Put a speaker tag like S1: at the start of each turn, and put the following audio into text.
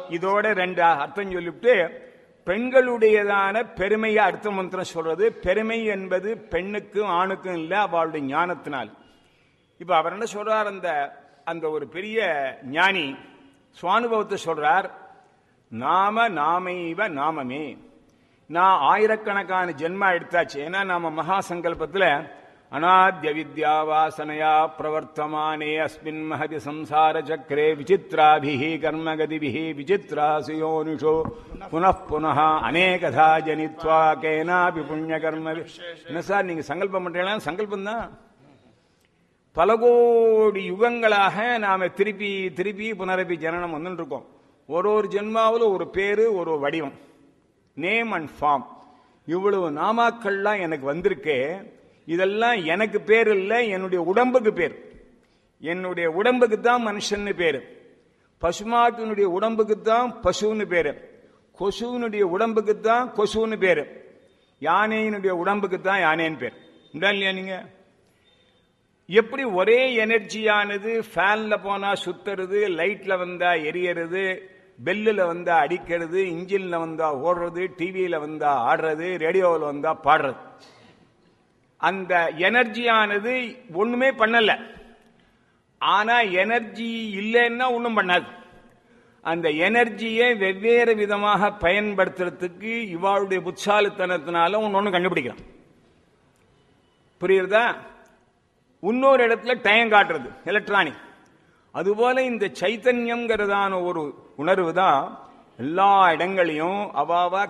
S1: இதோட ரெண்டு அர்த்தம் சொல்லிவிட்டு பெண்களுடையதான பெருமையை அடுத்த மந்திரம் சொல்றது பெருமை என்பது பெண்ணுக்கும் ஆணுக்கும் இல்லை அவளுடைய ஞானத்தினால் இப்ப அவர் என்ன சொல்றார் அந்த அந்த ஒரு பெரிய ஞானி சுவானுபவத்தை சொல்றார் நாம நாமைவ நாமமே நான் ஆயிரக்கணக்கான ஜென்மா எடுத்தாச்சு ஏன்னா நாம மகா சங்கல்பத்துல அநாத்ய வித்யா வாசனையா பிரவர்த்தமானே அஸ்மின் மகதி சம்சார சக்கரே விசித்ராபிஹி கர்மகதிபிஹி விசித்ராசுயோனிஷோ புனః புனः அநேகதா ஜனித்வா கேனாபி புண்ணிய கர்ம என்ன சார் நீங்க சங்கல்பம் பண்றீங்களா சங்கல்பம் தான் பல கோடி யுகங்களாக நாம திருப்பி திருப்பி புனரப்பி ஜனனம் வந்துட்டு இருக்கோம் ஒரு ஒரு ஜென்மாவில் ஒரு பேரு ஒரு வடிவம் நேம் அண்ட் ஃபார்ம் இவ்வளவு நாமாக்கள்லாம் எனக்கு வந்திருக்கே இதெல்லாம் எனக்கு பேர் இல்லை என்னுடைய உடம்புக்கு பேர் என்னுடைய உடம்புக்கு தான் மனுஷன்னு பேரு பசுமாட்டினுடைய உடம்புக்கு தான் பசுன்னு பேரு கொசுவினுடைய உடம்புக்கு தான் கொசுன்னு பேரு யானையினுடைய உடம்புக்கு தான் யானைன்னு பேர் உண்டா இல்லையா நீங்க எப்படி ஒரே எனர்ஜியானது ஃபேன்ல போனா சுத்துறது லைட்ல வந்தா எரியறது பெல்லில் வந்தா அடிக்கிறது இன்ஜின்ல வந்தா ஓடுறது டிவியில வந்தா ஆடுறது ரேடியோவில் வந்தா பாடுறது அந்த எனர்ஜியானது ஒண்ணுமே பண்ணல ஆனா எனர்ஜி இல்லைன்னா ஒன்றும் பண்ணாது அந்த எனர்ஜியை வெவ்வேறு விதமாக பயன்படுத்துறதுக்கு இவாளுடைய புத்தாலித்தனத்தினால ஒன்று ஒன்று கண்டுபிடிக்கிறான் புரியுறதா இன்னொரு இடத்துல டைம் காட்டுறது எலக்ட்ரானிக் அதுபோல இந்த சைத்தன்யம்ங்கிறதான ஒரு உணர்வு தான் எல்லா இடங்களையும் அவாவா